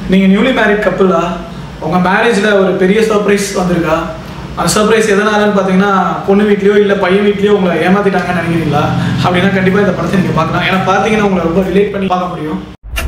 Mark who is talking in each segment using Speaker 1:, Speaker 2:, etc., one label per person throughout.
Speaker 1: நீங்கள் newly married கப்புலா உங்கள் மேரேஜில் ஒரு பெரிய சர்ப்ரைஸ் வந்திருக்கா அந்த சர்ப்ரைஸ் எதனாலன்னு பார்த்தீங்கன்னா பொண்ணு வீட்லையோ இல்லை பையன் வீட்லையோ உங்களை ஏமாத்திட்டாங்கன்னு நினைக்கிறீங்களா அப்படின்னா கண்டிப்பாக இந்த படத்தை நீங்கள் பார்க்கலாம் ஏன்னா பார்த்தீங்கன்னா உங்களை ரொம்ப ரிலேட் பண்ணி பார்க்க முடியும்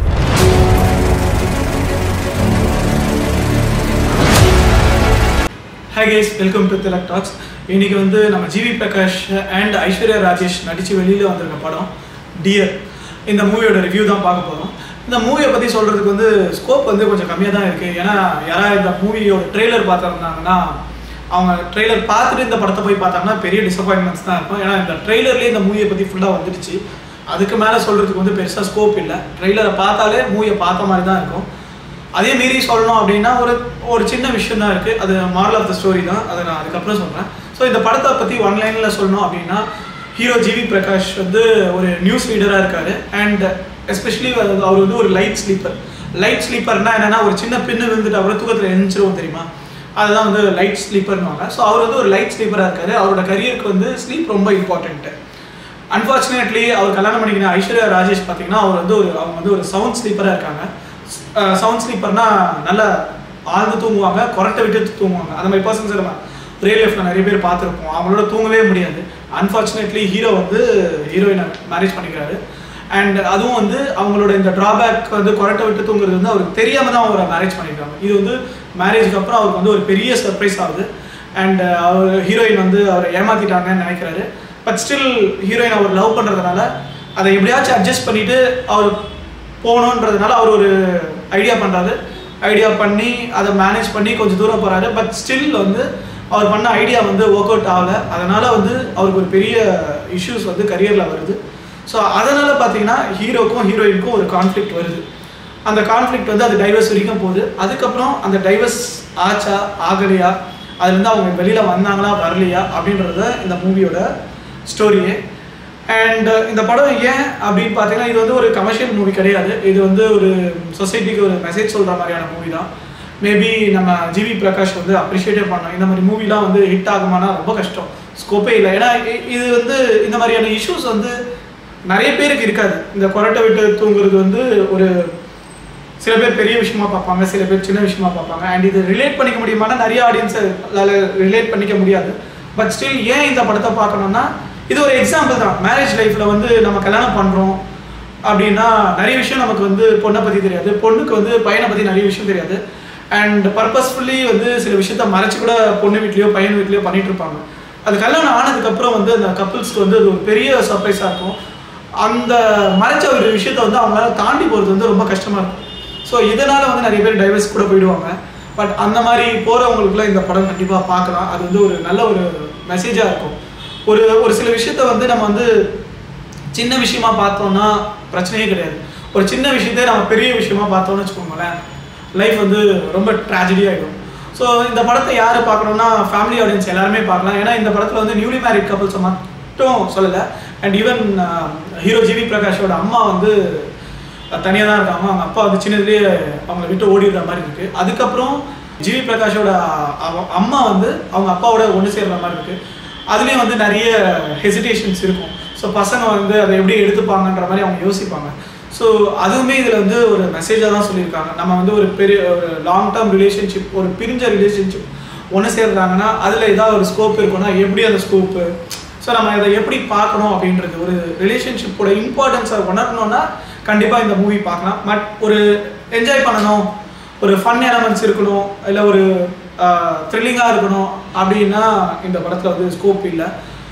Speaker 1: hi guys welcome to Tilak talks இன்னைக்கு வந்து நம்ம ஜிவி பிரகாஷ் அண்ட் ஐஸ்வர்யா ராஜேஷ் நடித்து வெளியில் வந்திருக்க படம் டியர் இந்த மூவியோட ரிவ்யூ தான் பார்க்க போகிறோம் இந்த மூவியை பற்றி சொல்கிறதுக்கு வந்து ஸ்கோப் வந்து கொஞ்சம் கம்மியாக தான் இருக்குது ஏன்னா யாராவது இந்த மூவியோட ட்ரெய்லர் பார்த்துருந்தாங்கன்னா அவங்க ட்ரெய்லர் பார்த்துட்டு இந்த படத்தை போய் பார்த்தாங்கன்னா பெரிய டிசப்பாயின்மெண்ட்ஸ் தான் இருக்கும் ஏன்னா இந்த ட்ரெய்லர்லேயே இந்த மூவியை பற்றி ஃபுல்லாக வந்துடுச்சு அதுக்கு மேலே சொல்கிறதுக்கு வந்து பெருசாக ஸ்கோப் இல்லை ட்ரெய்லரை பார்த்தாலே மூவியை பார்த்த மாதிரி தான் இருக்கும் அதே மீறி சொல்லணும் அப்படின்னா ஒரு ஒரு சின்ன விஷயம் தான் இருக்குது அது மாரல் ஆஃப் த ஸ்டோரி தான் அதை நான் அதுக்கப்புறம் சொல்கிறேன் ஸோ இந்த படத்தை பற்றி ஒன் லைனில் சொல்லணும் அப்படின்னா ஹீரோ ஜிவி பிரகாஷ் வந்து ஒரு நியூஸ் ரீடராக இருக்கார் அண்ட் எஸ்பெஷலி அவர் வந்து ஒரு லைட் ஸ்லீப்பர் லைட் ஸ்லீப்பர்னா என்னென்னா ஒரு சின்ன பின்னு விழுந்துட்டு அப்புறம் தூக்கத்தில் எழுந்திருவோம் தெரியுமா அதுதான் வந்து லைட் ஸ்லீப்பர்னுவாங்க ஸோ அவர் வந்து ஒரு லைட் ஸ்லீப்பராக இருக்காரு அவரோட கரியருக்கு வந்து ஸ்லீப் ரொம்ப இம்பார்ட்டன்ட்டு அன்ஃபார்ச்சுனேட்லி அவர் கல்யாணம் பண்ணிக்கிற ஐஸ்வர்யா ராஜேஷ் பார்த்தீங்கன்னா அவர் வந்து ஒரு அவங்க வந்து ஒரு சவுண்ட் ஸ்லீப்பராக இருக்காங்க சவுண்ட் ஸ்லீப்பர்னா நல்லா ஆழ்ந்து தூங்குவாங்க கொரட்டை விட்டு தூங்குவாங்க அந்த மாதிரி பர்சன்ஸ் நம்ம ரியல் லைஃப்ல நிறைய பேர் பார்த்துருப்போம் அவங்களோட தூங்கவே முடியாது அன்ஃபார்ச்சுனேட்லி ஹீரோ வந்து ஹீரோயினை மேரேஜ் பண்ணிக்கிறாரு அண்ட் அதுவும் வந்து அவங்களோட இந்த ட்ராபேக் வந்து கொரட்டை விட்டு தூங்குறது வந்து அவருக்கு தெரியாம தான் அவரை மேரேஜ் பண்ணியிருக்காங்க இது வந்து மேரேஜ்க்கு அப்புறம் அவருக்கு வந்து ஒரு பெரிய சர்ப்ரைஸ் ஆகுது அண்ட் அவர் ஹீரோயின் வந்து அவரை ஏமாத்திட்டாங்கன்னு நினைக்கிறாரு பட் ஸ்டில் ஹீரோயின் அவர் லவ் பண்ணுறதுனால அதை எப்படியாச்சும் அட்ஜஸ்ட் பண்ணிட்டு அவர் போகணுன்றதுனால அவர் ஒரு ஐடியா பண்ணுறாரு ஐடியா பண்ணி அதை மேனேஜ் பண்ணி கொஞ்சம் தூரம் போகிறாரு பட் ஸ்டில் வந்து அவர் பண்ண ஐடியா வந்து ஒர்க் அவுட் ஆகலை அதனால் வந்து அவருக்கு ஒரு பெரிய இஷ்யூஸ் வந்து கரியரில் வருது ஸோ அதனால் பார்த்தீங்கன்னா ஹீரோக்கும் ஹீரோயினுக்கும் ஒரு கான்ஃப்ளிக்ட் வருது அந்த கான்ஃப்ளிக்ட் வந்து அது டைவர்ஸ் வரைக்கும் போகுது அதுக்கப்புறம் அந்த டைவர்ஸ் ஆச்சா ஆகலையா அதுலேருந்து அவங்க வெளியில் வந்தாங்களா வரலையா அப்படின்றத இந்த மூவியோட ஸ்டோரியே அண்ட் இந்த படம் ஏன் அப்படின்னு பார்த்தீங்கன்னா இது வந்து ஒரு கமர்ஷியல் மூவி கிடையாது இது வந்து ஒரு சொசைட்டிக்கு ஒரு மெசேஜ் சொல்கிற மாதிரியான மூவி தான் மேபி நம்ம ஜிவி பிரகாஷ் வந்து அப்ரிஷியேட்டே பண்ணோம் இந்த மாதிரி மூவிலாம் வந்து ஹிட் ஆகுமானா ரொம்ப கஷ்டம் ஸ்கோப்பே இல்லை ஏன்னா இ- இது வந்து இந்த மாதிரியான இஷ்யூஸ் வந்து நிறைய பேருக்கு இருக்காது இந்த கொரட்டை விட்டு தூங்குறது வந்து ஒரு சில பேர் பெரிய விஷயமா பார்ப்பாங்க சில பேர் சின்ன விஷயமா பார்ப்பாங்க அண்ட் இது ரிலேட் பண்ணிக்க முடியுமானா நிறைய ஆடியன்ஸை ரிலேட் பண்ணிக்க முடியாது பட் ஸ்டில் ஏன் இந்த படத்தை பார்க்கணும்னா இது ஒரு எக்ஸாம்பிள் தான் மேரேஜ் லைஃப்ல வந்து நம்ம கல்யாணம் பண்றோம் அப்படின்னா நிறைய விஷயம் நமக்கு வந்து பொண்ணை பத்தி தெரியாது பொண்ணுக்கு வந்து பையனை பத்தி நிறைய விஷயம் தெரியாது அண்ட் பர்பஸ்ஃபுல்லி வந்து சில விஷயத்த மறைச்சு கூட பொண்ணு வீட்லயோ பையன் வீட்லயோ பண்ணிட்டு இருப்பாங்க அது கல்யாணம் ஆனதுக்கு அப்புறம் வந்து அந்த கப்புள்ஸ்க்கு வந்து அது ஒரு பெரிய சர்ப்ரைஸா இருக்கும் அந்த மறைச்ச ஒரு விஷயத்த வந்து அவங்களால தாண்டி போகிறது வந்து ரொம்ப கஷ்டமா இருக்கும் ஸோ இதனால வந்து நிறைய பேர் டைவர்ஸ் கூட போயிடுவாங்க பட் அந்த மாதிரி போகிறவங்களுக்குலாம் இந்த படம் கண்டிப்பாக பார்க்கலாம் அது வந்து ஒரு நல்ல ஒரு மெசேஜாக இருக்கும் ஒரு ஒரு சில விஷயத்த வந்து நம்ம வந்து சின்ன விஷயமா பார்த்தோம்னா பிரச்சனையே கிடையாது ஒரு சின்ன விஷயத்தை நம்ம பெரிய விஷயமா பார்த்தோம்னு வச்சுக்கோங்களேன் லைஃப் வந்து ரொம்ப ட்ராஜடி ஆகிடும் ஸோ இந்த படத்தை யார் பார்க்கணும்னா ஃபேமிலி ஆடியன்ஸ் எல்லாருமே பார்க்கலாம் ஏன்னா இந்த படத்தில் வந்து நியூலி மேரிட் கப்பல்ஸை மட்டும் சொல்லலை அண்ட் ஈவன் ஹீரோ ஜிவி பிரகாஷோட அம்மா வந்து தனியாக தான் இருக்காங்க அவங்க அப்பா வந்து சின்னதுலேயே அவங்கள விட்டு ஓடிடுற மாதிரி இருக்கு அதுக்கப்புறம் ஜிவி பிரகாஷோட அவ- அம்மா வந்து அவங்க அப்பாவோட ஒன்று சேர்ற மாதிரி இருக்கு அதுலேயும் வந்து நிறைய ஹெசிடேஷன்ஸ் இருக்கும் ஸோ பசங்க வந்து அதை எப்படி எடுத்துப்பாங்கன்ற மாதிரி அவங்க யோசிப்பாங்க ஸோ அதுவுமே இதில் வந்து ஒரு மெசேஜாக தான் சொல்லியிருக்காங்க நம்ம வந்து ஒரு பெரிய ஒரு லாங் டேர்ம் ரிலேஷன்ஷிப் ஒரு பிரிஞ்ச ரிலேஷன்ஷிப் ஒன்று சேர்றாங்கன்னா அதில் ஏதாவது ஒரு ஸ்கோப் இருக்குன்னா எப்படி அந்த ஸ்கோப்பு ஸோ நம்ம இதை எப்படி பார்க்கணும் அப்படின்றது ஒரு ரிலேஷன்ஷிப்போட இம்பார்ட்டன்ஸை உணரணும்னா கண்டிப்பாக இந்த மூவி பார்க்கலாம் பட் ஒரு என்ஜாய் பண்ணணும் ஒரு ஃபன் எலமெண்ட்ஸ் இருக்கணும் இல்லை ஒரு த்ரில்லிங்காக இருக்கணும் அப்படின்னா இந்த படத்தில் வந்து ஸ்கோப் இல்லை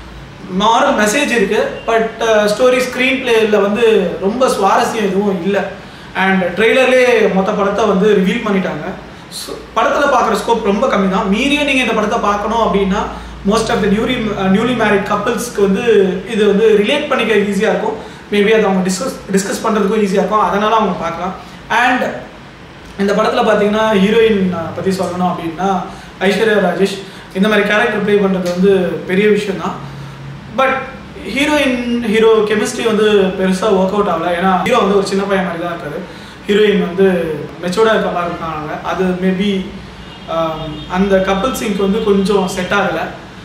Speaker 1: மாரல் மெசேஜ் இருக்கு பட் ஸ்டோரி ஸ்க்ரீன் பிளேல வந்து ரொம்ப சுவாரஸ்யம் எதுவும் இல்லை அண்ட் ட்ரெய்லர்லேயே மொத்த படத்தை வந்து ரிவீல் பண்ணிட்டாங்க So, படத்துல பார்க்குற ஸ்கோப் ரொம்ப கம்மி தான் மீறியும் நீங்கள் இந்த படத்தை பார்க்கணும் அப்படின்னா most of the newly newly married கப்பிள்ஸ்க்கு வந்து இது வந்து ரிலேட் பண்ணிக்க ஈஸியாக இருக்கும் மேபி அதை அவங்க டிஸ்கஸ் டிஸ்கஸ் பண்ணுறதுக்கும் ஈஸியாக இருக்கும் அதனால அவங்க பார்க்கலாம் அண்ட் இந்த படத்தில் பார்த்தீங்கன்னா ஹீரோயின் பற்றி சொல்லணும் அப்படின்னா ஐஸ்வர்யா ராஜேஷ் இந்த மாதிரி கேரக்டர் ப்ளே பண்ணுறது வந்து பெரிய விஷயம் தான் பட் ஹீரோயின் ஹீரோ கெமிஸ்ட்ரி வந்து பெருசாக ஒர்க் அவுட் ஆகல ஏன்னா ஹீரோ வந்து ஒரு சின்ன பையன் மாதிரி தான் இருக்காரு ஹீரோயின் வந்து மெச்சூர்டாக இருக்க மாதிரி இருக்காங்க அது மேபி அந்த கப்புள் சிங்க் வந்து கொஞ்சம் செட் ஆகலை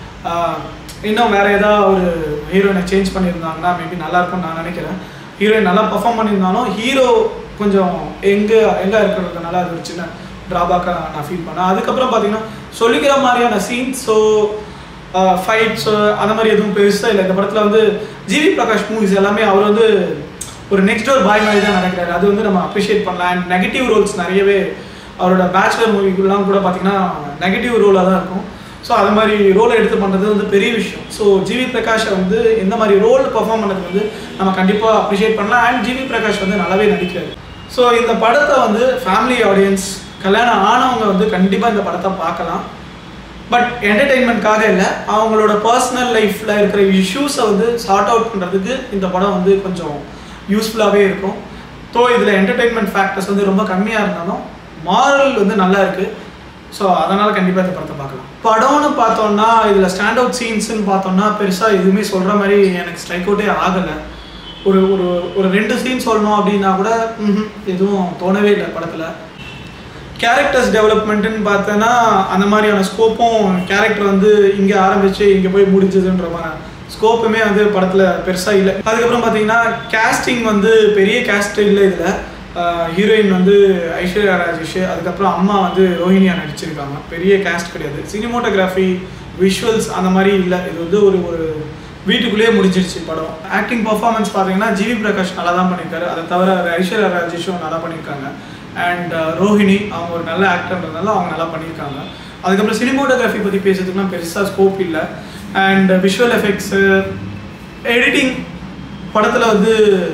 Speaker 1: இன்னும் வேற ஏதாவது ஒரு ஹீரோயினை சேஞ்ச் பண்ணியிருந்தாங்கன்னா மேபி நல்லா இருக்கும்னு நான் நினைக்கிறேன் ஹீரோயின் நல்லா பெர்ஃபார்ம் பண்ணியிருந்தாலும் ஹீரோ கொஞ்சம் எங்கே எங்கே இருக்கிறதுனால அது ஒரு சின்ன ட்ராபேக்காக நான் ஃபீல் பண்ணேன் அதுக்கப்புறம் பார்த்தீங்கன்னா சொல்லிக்கிற மாதிரியான சீன்ஸோ ஃபைட்ஸோ அந்த மாதிரி எதுவும் பெருசாக இல்லை இந்த படத்தில் வந்து ஜிவி பிரகாஷ் மூவிஸ் எல்லாமே அவர் வந்து ஒரு நெக்ஸ்ட் டோர் பாய் மாதிரி தான் நடக்கிறாரு அது வந்து நம்ம அப்ரிஷியேட் பண்ணலாம் அண்ட் நெகட்டிவ் ரோல்ஸ் நிறையவே அவரோட பேச்சுலர் மூவிக்குலாம் கூட பார்த்தீங்கன்னா நெகட்டிவ் ரோலாக தான் இருக்கும் ஸோ அது மாதிரி ரோலை எடுத்து பண்ணுறது வந்து பெரிய விஷயம் ஸோ ஜிவி பிரகாஷை வந்து எந்த மாதிரி ரோல் பெர்ஃபார்ம் பண்ணது வந்து நம்ம கண்டிப்பாக அப்ரிஷியேட் பண்ணலாம் அண்ட் ஜிவி பிரகாஷ் வந்து நல்லாவே நடிக்கிறாரு ஸோ இந்த படத்தை வந்து ஃபேமிலி ஆடியன்ஸ் கல்யாணம் ஆனவங்க வந்து கண்டிப்பாக இந்த படத்தை பார்க்கலாம் பட் என்டர்டெயின்மெண்ட்காக இல்லை அவங்களோட பர்சனல் லைஃப்பில் இருக்கிற இஷ்யூஸை வந்து சார்ட் அவுட் பண்ணுறதுக்கு இந்த படம் வந்து கொஞ்சம் யூஸ்ஃபுல்லாகவே இருக்கும் ஸோ இதில் என்டர்டெயின்மெண்ட் ஃபேக்டர்ஸ் வந்து ரொம்ப கம்மியாக இருந்தாலும் மாரல் வந்து நல்லா இருக்குது ஸோ அதனால் கண்டிப்பாக இந்த படத்தை பார்க்கலாம் படம்னு பார்த்தோம்னா இதில் ஸ்டாண்ட் அவுட் சீன்ஸ்னு பார்த்தோம்னா பெருசாக எதுவுமே சொல்கிற மாதிரி எனக்கு ஸ்ட்ரைக் அவுட்டே ஆகலை ஒரு ஒரு ஒரு ரெண்டு சீன் சொல்லணும் அப்படின்னா கூட ம்ஹும், எதுவும் தோணவே இல்லை படத்தில் கேரக்டர்ஸ் டெவலப்மெண்ட்டுன்னு பார்த்தோன்னா அந்த மாதிரியான ஸ்கோப்பும் கேரக்டர் வந்து இங்கே ஆரம்பித்து இங்கே போய் முடிஞ்சதுன்ற மாதிரி ஸ்கோப்புமே வந்து படத்தில் பெருசாக இல்லை அதுக்கப்புறம் பார்த்தீங்கன்னா casting வந்து பெரிய கேஸ்ட் இல்லை இதில் ஹீரோயின் வந்து ஐஸ்வர்யா ராஜேஷ் அதுக்கப்புறம் அம்மா வந்து ரோஹிணியா நடிச்சிருக்காங்க பெரிய கேஸ்ட் கிடையாது சினிமோட்டோகிராஃபி விஷுவல்ஸ் அந்த மாதிரி இல்லை இது வந்து ஒரு ஒரு வீட்டுக்குள்ளேயே முடிஞ்சிருச்சு படம் ஆக்டிங் பர்ஃபார்மன்ஸ் பார்த்தீங்கன்னா ஜிவி பிரகாஷ் நல்லா தான் பண்ணியிருக்காரு அதை தவிர ஐஸ்வர்யா ராஜேஷும் நல்லா பண்ணியிருக்காங்க அண்ட் ரோஹிணி அவங்க ஒரு நல்ல ஆக்டர்ன்றதுனால அவங்க நல்லா பண்ணியிருக்காங்க அதுக்கப்புறம் சினிமோட்டோகிராஃபி பற்றி பேசுறதுக்குலாம் பெருசாக ஸ்கோப் இல்லை அண்ட் விஷுவல் எஃபெக்ட்ஸு எடிட்டிங் படத்தில் வந்து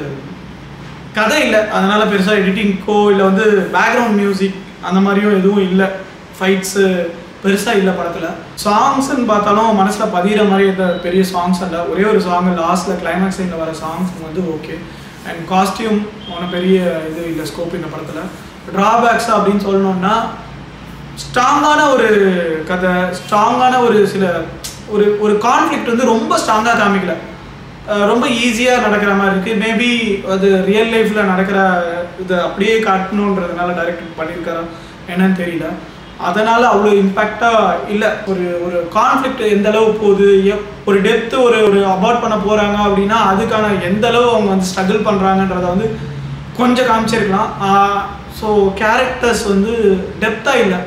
Speaker 1: கதை இல்லை அதனால் பெருசாக எடிட்டிங்க்கோ இல்லை வந்து பேக்ரவுண்ட் மியூசிக் அந்த மாதிரியும் எதுவும் இல்லை ஃபைட்ஸு பெருசாக இல்லை படத்தில் சாங்ஸ்ன்னு பார்த்தாலும் மனசில் பதிகிற மாதிரி எந்த பெரிய சாங்ஸ் இல்லை ஒரே ஒரு சாங் லாஸ்ட்டில் கிளைமேக்ஸ் சீனில் வர சாங்ஸ் வந்து ஓகே அண்ட் காஸ்டியூம் ஒன்றும் பெரிய இது இல்லை ஸ்கோப் இந்த படத்தில் ட்ராபேக்ஸ் அப்படின்னு சொல்லணும்னா ஸ்ட்ராங்கான ஒரு கதை ஸ்ட்ராங்கான ஒரு சில ஒரு ஒரு கான்ஃப்ளிக்ட் வந்து ரொம்ப ஸ்ட்ராங்காக காமிக்கல அஹ் ரொம்ப ஈஸியாக நடக்கிற மாதிரி இருக்குது மேபி அது ரியல் லைஃப்பில் நடக்கிற இதை அப்படியே காட்டணுன்றதுனால டைரக்ட் பண்ணியிருக்காரா என்னன்னு தெரியல அதனால் அவ்வளோ இம்பேக்டாக இல்லை ஒரு ஒரு கான்ஃப்ளிக்ட் எந்த அளவு போகுது எப்- ஒரு டெப்த்து ஒரு ஒரு அபார்ட் பண்ண போகிறாங்க அப்படின்னா அதுக்கான எந்த அளவு அவங்க வந்து ஸ்ட்ரகிள் பண்ணுறாங்கன்றத வந்து கொஞ்சம் காமிச்சிருக்கலாம் ஸோ கேரக்டர்ஸ் வந்து டெப்த்தாக இல்லை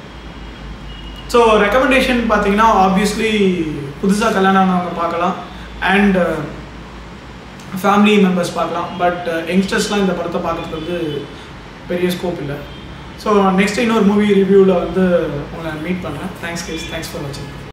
Speaker 1: ஸோ ரெக்கமெண்டேஷன் பார்த்தீங்கன்னா ஆப்வியஸ்லி புதுசாக கல்யாணம் ஆனவங்க பார்க்கலாம் அண்ட் ஃபேமிலி மெம்பர்ஸ் பார்க்கலாம் பட் யங்ஸ்டர்ஸ்லாம் இந்த படத்தை பார்க்கறதுக்கு வந்து பெரிய ஸ்கோப் இல்லை ஸோ நெக்ஸ்ட் இன்னொரு மூவி ரிவ்யூவில் வந்து உங்களை மீட் பண்ணுறேன் தேங்க்ஸ் கேஸ் தேங்க்ஸ் ஃபார் வாட்சிங்